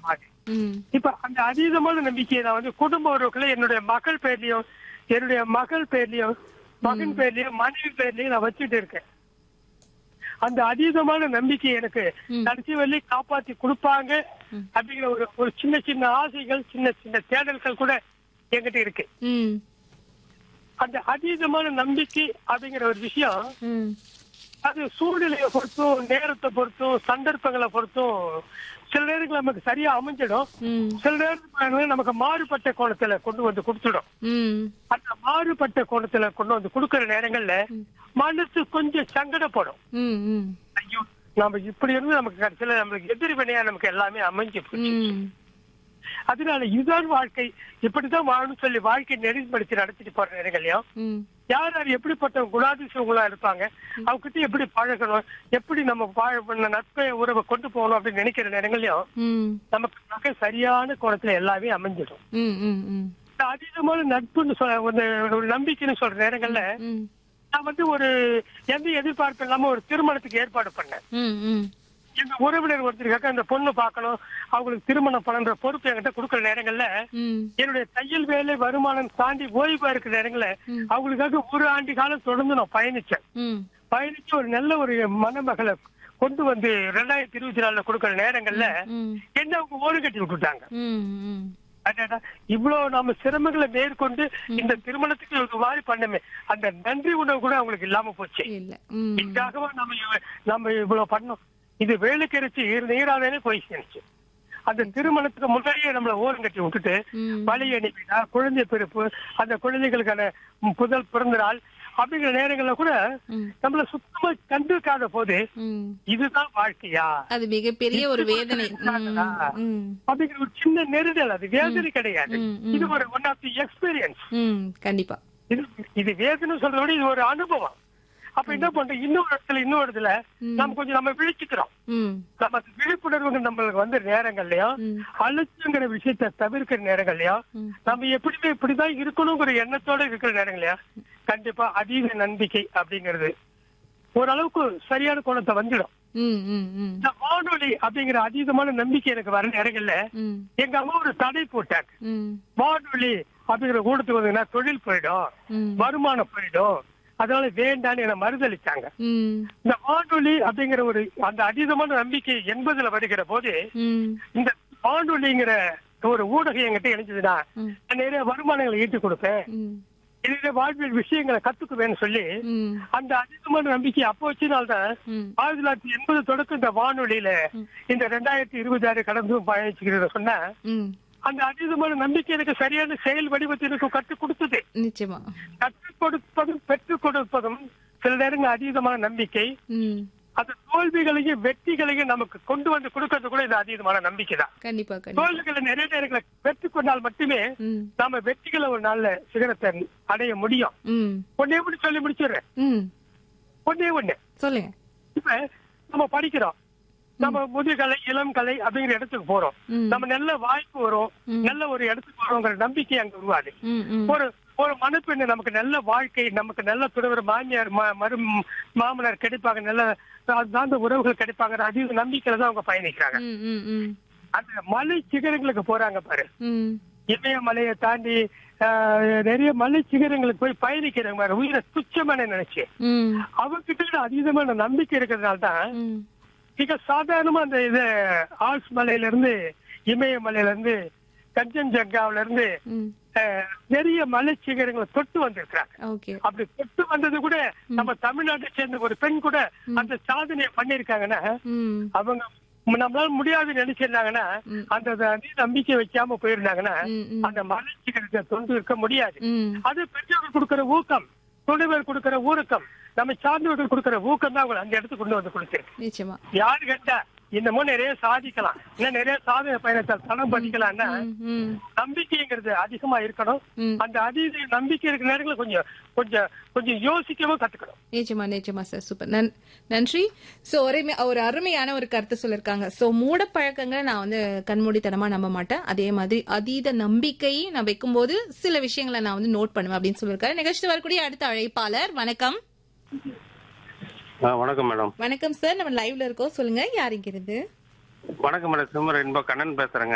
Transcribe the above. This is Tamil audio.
மாறி ம் இப்ப அந்த அதீதமான நம்பிக்கையை நான் வந்து குடும்ப உறவுக்குள்ள என்னுடைய மகள் பேர்லயும் என்னுடைய மகள் பேர்லயும் மகன் பேர்லயும் மனைவி பேர்லயும் நான் வச்சுட்டு இருக்கேன் அந்த அதீதமான நம்பிக்கை எனக்கு ம். கடைசி வரையும் காப்பாத்தி கொடுப்பாங்க அப்படிங்கிற ஒரு ஒரு சின்ன சின்ன ஆசைகள் சின்ன சின்ன தேடல்கள் கூட என்கிட்ட இருக்கு ம் அந்த அதீதமான நம்பிக்கை அப்படிங்கிற ஒரு விஷயம் ம் அது சூழ்நிலையை பொறுத்தும் நேரத்தை பொறுத்தும் சந்தர்ப்பங்களை பொறுத்தும் சில நேரங்கள் நமக்கு சரியா அமைஞ்சிடும் ம் சில நேரத்துல நமக்கு மாறுபட்ட கோணத்துல கொண்டு வந்து கொடுத்துடும் ம் அந்த மாறுபட்ட கோணத்துல கொண்டு வந்து கொடுக்கிற நேரங்கள்ல மனசு கொஞ்சம் சங்கடப்படும் ம் ம் ஐயோ நம்ம இப்படி இருந்து நமக்கு கடைசியில நம்மளுக்கு எதிர்வினையா நமக்கு எல்லாமே அமைஞ்சு போச்சு ம் அதனால இதுதான் வாழ்க்கை இப்படிதான் வாழணும்னு சொல்லி வாழ்க்கை நெறிப்படுத்தி நடத்திட்டு போற நேரங்களையும் ம் யார் யார் எப்படிப்பட்ட குணாதிசயங்களா இருப்பாங்க அவங்க கிட்ட எப்படி பழகணும் எப்படி நம்ம வாழ பண்ண நட்பை உறவை கொண்டு போகணும் அப்படின்னு நினைக்கிற நேரங்களையும் ம் நமக்கு மிக சரியான கோணத்துல எல்லாமே அமைஞ்சிடும் ம் ம் ம் இந்த அதீதமான நட்புன்னு சொல்ல ஒரு ஒரு நம்பிக்கைன்னு சொல்ற நேரங்கள்ல ம் நான் வந்து ஒரு எந்த எதிர்பார்ப்பு இல்லாம ஒரு திருமணத்துக்கு ஏற்பாடு பண்ணேன் ம் ம் எங்க உறவினர் ஒருத்தருக்காக அந்த பொண்ணு பார்க்கணும் அவங்களுக்கு திருமணம் பண்ற பொறுப்பு என்கிட்ட கொடுக்குற நேரங்கள்ல ம் என்னுடைய தையல் வேலை வருமானம் தாண்டி ஓய்வா இருக்கிற நேரங்கள்ல ம். அவங்களுக்காக ஒரு ஆண்டு காலம் தொடர்ந்து நான் பயணிச்சேன் ம் பயணிச்சு ஒரு நல்ல ஒரு மணமகளை கொண்டு வந்து ரெண்டாயிரத்தி இருபத்தி நாலுல கொடுக்கிற நேரங்கள்ல ம் என்ன அவங்க ஓடு கட்டி விட்டுட்டாங்க ம் ம் அடடா, இவ்வளவு நாம சிரமங்களை மேற்கொண்டு இந்த திருமணத்துக்கு ஒரு மாதிரி பண்ணமே அந்த நன்றி உணவு கூட அவங்களுக்கு இல்லாம போச்சு இல்ல ம் இதுக்காகவா நம்ம இவ- நம்ம இவ்வளவு பண்ணோம் இது வேலுக்கரிச்சு நீராதே போய் சேர்ந்துச்சு அந்த திருமணத்துக்கு முன்னாடியே நம்மள ஓரம் கட்டி விட்டுட்டு ம் பழி அனுப்பினா குழந்தை பிறப்பு அந்த குழந்தைகளுக்கான முதல் பிறந்த நாள் அப்படிங்கிற நேரங்கள்ல கூட ம் நம்மள சுத்தமா கண்டுக்காத போது ம் இதுதான் வாழ்க்கையா அது மிகப்பெரிய ஒரு வேதனை ம் ம் அப்படிங்கிற ஒரு சின்ன நெருடல் அது வேதனை கிடையாது ம், ம். இது ஒரு ஒன் ஆஃப் தி எக்ஸ்பீரியன்ஸ் ம் கண்டிப்பா இது இது வேதனை சொல்றத விட இது ஒரு அனுபவம் அப்ப என்ன பண்றோம் இன்னொரு இடத்துல இன்னொரு இடத்துல நம்ம கொஞ்சம் நம்ம விழிச்சுக்கிறோம் ம் நம்ம அந்த விழிப்புணர்வு நம்மளுக்கு வந்து நேரங்கள்லயும் ம் அலட்சியங்கிற விஷயத்த தவிர்க்கிற நேரங்கள்லயும் ம். நம்ம எப்படிமே இப்படிதான் இருக்கணுங்கிற எண்ணத்தோட இருக்கிற நேரங்களையா கண்டிப்பா அதீத நம்பிக்கை அப்படிங்கிறது ஓரளவுக்கு சரியான கோணத்தை வந்துடும் ம் ம் ம் இந்த வானொலி அப்படிங்கிற அதீதமான நம்பிக்கை எனக்கு வர நேரங்கள்ல ம் எங்க அம்மா ஒரு தடை போட்டாங்க ம் வானொலி அப்படிங்கிற கூடத்துக்கு வந்தீங்கன்னா தொழில் போயிடும் ம் வருமானம் போயிடும் அதனால வேண்டான்னு என்ன மறுதளிச்சாங்க ம் இந்த வானொலி அப்படிங்கிற ஒரு அந்த அதீதமான நம்பிக்கை எண்பதுல வருகிற போது ம் இந்த வானொலிங்கிற ஒரு ஊடகம் என்கிட்ட இணைஞ்சதுன்னா ம். நான் நிறைய வருமானங்களை ஈட்டு கொடுப்பேன் ம் நிறைய வாழ்வியல் விஷயங்களை கத்துக்குவேன்னு சொல்லி ம் அந்த அதிகமான நம்பிக்கை அப்போ வச்சனால்தான் ம் ஆயிரத்தி தொள்ளாயிரத்தி எண்பது தொடக்கம் இந்த வானொலியில இந்த ரெண்டாயிரத்தி இருபது ஆறு கடந்து பயணிச்சுக்கிறத சொன்னா ம் அந்த அதீதமான நம்பிக்கை எனக்கு சரியான செயல் வடிவத்தை எனக்கு கற்றுக் கொடுத்தது நிச்சயமா கற்றுக் கொடுப்பதும் பெற்றுக் கொடுப்பதும் சில நேரங்கள் அதீதமான நம்பிக்கை ம் அந்த தோல்விகளையும் வெற்றிகளையும் நமக்கு கொண்டு வந்து கொடுக்கறது கூட இது அதீதமான நம்பிக்கை தான் கண்டிப்பா கண்டிப்பா தோல்விகளை நிறைய நேரங்களை பெற்றுக் கொண்டால் மட்டுமே ம் நாம வெற்றிகளை ஒரு நல்ல சிகரத்தை அடைய முடியும் ம் ஒன்னே ஒண்ணு சொல்லி முடிச்சிடுறேன் ம் ஒன்னே ஒண்ணு சொல்லுங்க இப்ப நம்ம படிக்கிறோம் நம்ம முதுகலை இளம் கலை அப்படிங்கிற இடத்துக்கு போறோம் ம் நம்ம நல்ல வாய்ப்பு வரும் நல்ல ஒரு இடத்துக்கு வரோங்கிற நம்பிக்கை அங்க உருவாது ம் ம் ஒரு ஒரு மனுப்பெண்ணு நமக்கு நல்ல வாழ்க்கை நமக்கு நல்ல துறவர் மாமியார் ம- மரு மாமனார் கிடைப்பாங்க நல்ல சார்ந்த உறவுகள் கிடைப்பாங்க அதீத நம்பிக்கையில தான் அவங்க பயணிக்கிறாங்க ம் ம் ம் அந்த மலை சிகரங்களுக்கு போறாங்க பாரு ம் இமயமலையை தாண்டி ஆஹ், நிறைய மலை சிகரங்களுக்கு போய் பயணிக்கிறாங்க பாரு உயிரை துச்சமான நினைச்சு ம் அவங்க கிட்ட அதீதமான நம்பிக்கை இருக்கிறதுனால தான் ம் மிக சாதாரணமா அந்த இது ஆல்ஸ் மலையில இருந்து இமயமலையில இருந்து கஞ்சன்ஜங்காவில இருந்து ம் ஆஹ், நிறைய மலை சிகரங்களை தொட்டு வந்திருக்கிறாங்க ஓகே அப்படி தொட்டு வந்தது கூட நம்ம தமிழ்நாட்டை சேர்ந்த ஒரு பெண் கூட அந்த சாதனையை பண்ணிருக்காங்கன்னா ம் அவங்க நம்மளால முடியாதுன்னு நினைச்சிருந்தாங்கன்னா ம். அந்த அந்த நம்பிக்கை வைக்காம போயிருந்தாங்கன்னா ம் ம் அந்த மலை சிகரத்தை தொண்டு இருக்க முடியாது ம் அது பெற்றோர்கள் கொடுக்கிற ஊக்கம் துணைவர் கொடுக்கிற ஊக்கம் நம்ம சார்ந்தவர்கள் கொடுக்கிற ஊக்கம் தான் அவங்களை அந்த இடத்துக்கு கொண்டு வந்து கொடுத்திருக்கு நிச்சயமா யாரு கேட்டா இன்னமும் நிறைய சாதிக்கலாம் இன்னும் நிறைய சாதனை பயணத்தை தடம் பதிக்கலாம்னா ம் ம் நம்பிக்கைங்கிறது அதிகமா இருக்கணும் ம் அந்த அதீத நம்பிக்கை இருக்கிற நேரங்களில் கொஞ்சம் கொஞ்சம் கொஞ்சம் யோசிக்கவும் கத்துக்கணும் நிச்சயமா நிச்சயமா சார் சூப்பர் நன் நன்றி ஸோ ஒரே ஒரு அருமையான ஒரு கருத்து சொல்லியிருக்காங்க ஸோ மூட பழக்கங்களை நான் வந்து கண்மூடித்தனமா நம்ப மாட்டேன் அதே மாதிரி அதீத நம்பிக்கையை நான் வைக்கும்போது சில விஷயங்களை நான் வந்து நோட் பண்ணுவேன் அப்படின்னு சொல்லியிருக்காரு நிகழ்ச்சி வரக்கூடிய அடுத்த அழைப்பாளர் வணக்கம் ஆ வணக்கம் மேடம் வணக்கம் சார் நம்ம லைவ்ல இருக்கோம் சொல்லுங்க யார் இங்க இருந்து வணக்கம் மேடம் சிம்மர் இன்போ கண்ணன் பேசுறேங்க